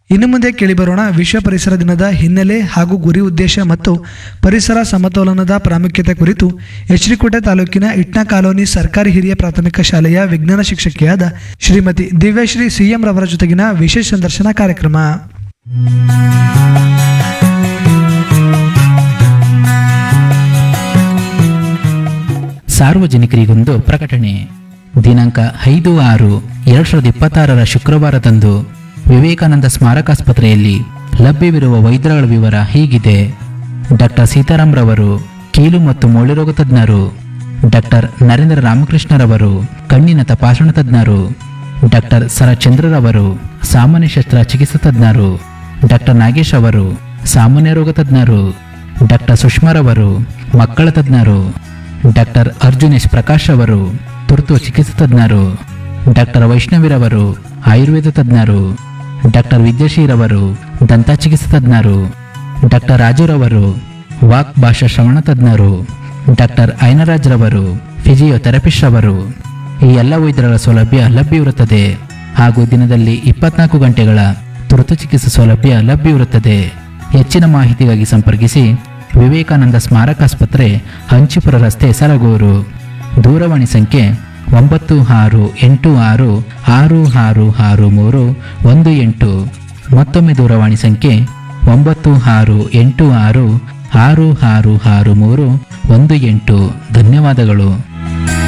ಇನ್ನು ಮುಂದೆ ಕೇಳಿಬರೋಣ ವಿಶ್ವ ಪರಿಸರ ದಿನದ ಹಿನ್ನೆಲೆ ಹಾಗೂ ಗುರಿ ಉದ್ದೇಶ ಮತ್ತು ಪರಿಸರ ಸಮತೋಲನದ ಪ್ರಾಮುಖ್ಯತೆ ಕುರಿತು ಎಚ್ಡಿಕೋಟೆ ತಾಲೂಕಿನ ಇಟ್ನಾ ಕಾಲೋನಿ ಸರ್ಕಾರಿ ಹಿರಿಯ ಪ್ರಾಥಮಿಕ ಶಾಲೆಯ ವಿಜ್ಞಾನ ಶಿಕ್ಷಕಿಯಾದ ಶ್ರೀಮತಿ ದಿವ್ಯಶ್ರೀ ಸಿಎಂ ರವರ ಜೊತೆಗಿನ ವಿಶೇಷ ಸಂದರ್ಶನ ಕಾರ್ಯಕ್ರಮ ಸಾರ್ವಜನಿಕರಿಗೊಂದು ಪ್ರಕಟಣೆ ದಿನಾಂಕ ಐದು ಆರು ಎರಡು ಸಾವಿರದ ಇಪ್ಪತ್ತಾರರ ಶುಕ್ರವಾರದಂದು ವಿವೇಕಾನಂದ ಸ್ಮಾರಕಾಸ್ಪತ್ರೆಯಲ್ಲಿ ಲಭ್ಯವಿರುವ ವೈದ್ಯರುಗಳ ವಿವರ ಹೀಗಿದೆ ಡಾಕ್ಟರ್ ಸೀತಾರಾಮ್ ರವರು ಕೀಲು ಮತ್ತು ಮೂಳೆರೋಗ ತಜ್ಞರು ಡಾಕ್ಟರ್ ನರೇಂದ್ರ ರಾಮಕೃಷ್ಣರವರು ಕಣ್ಣಿನ ತಪಾಸಣಾ ತಜ್ಞರು ಡಾಕ್ಟರ್ ಸರಚಂದ್ರರವರು ಸಾಮಾನ್ಯ ಶಸ್ತ್ರ ಚಿಕಿತ್ಸಾ ತಜ್ಞರು ಡಾಕ್ಟರ್ ನಾಗೇಶ್ ಅವರು ಸಾಮಾನ್ಯ ರೋಗ ತಜ್ಞರು ಡಾಕ್ಟರ್ ಸುಷ್ಮಾರವರು ಮಕ್ಕಳ ತಜ್ಞರು ಡಾಕ್ಟರ್ ಅರ್ಜುನೇಶ್ ಪ್ರಕಾಶ್ ಅವರು ತುರ್ತು ಚಿಕಿತ್ಸಾ ತಜ್ಞರು ಡಾಕ್ಟರ್ ವೈಷ್ಣವಿರವರು ಆಯುರ್ವೇದ ತಜ್ಞರು ಡಾಕ್ಟರ್ ವಿದ್ಯಾಶ್ರೀರವರು ದಂತ ಚಿಕಿತ್ಸಾ ತಜ್ಞರು ಡಾಕ್ಟರ್ ರಾಜುರವರು ವಾಕ್ ಭಾಷಾ ಶ್ರವಣ ತಜ್ಞರು ಡಾಕ್ಟರ್ ಐನರಾಜ್ ರವರು ಫಿಸಿಯೋಥೆರಪಿಸ್ಟ್ ರವರು ಈ ಎಲ್ಲ ವೈದ್ಯರ ಸೌಲಭ್ಯ ಲಭ್ಯವಿರುತ್ತದೆ ಹಾಗೂ ದಿನದಲ್ಲಿ ಇಪ್ಪತ್ನಾಲ್ಕು ಗಂಟೆಗಳ ತುರ್ತು ಚಿಕಿತ್ಸೆ ಸೌಲಭ್ಯ ಲಭ್ಯವಿರುತ್ತದೆ ಹೆಚ್ಚಿನ ಮಾಹಿತಿಗಾಗಿ ಸಂಪರ್ಕಿಸಿ ವಿವೇಕಾನಂದ ಸ್ಮಾರಕಾಸ್ಪತ್ರೆ ಹಂಚಿಪುರ ರಸ್ತೆ ಸರಗೂರು ದೂರವಾಣಿ ಸಂಖ್ಯೆ ಒಂಬತ್ತು ಆರು ಎಂಟು ಆರು ಆರು ಆರು ಆರು ಮೂರು ಒಂದು ಎಂಟು ಮತ್ತೊಮ್ಮೆ ದೂರವಾಣಿ ಸಂಖ್ಯೆ ಒಂಬತ್ತು ಆರು ಎಂಟು ಆರು ಆರು ಆರು ಆರು ಮೂರು ಒಂದು ಎಂಟು ಧನ್ಯವಾದಗಳು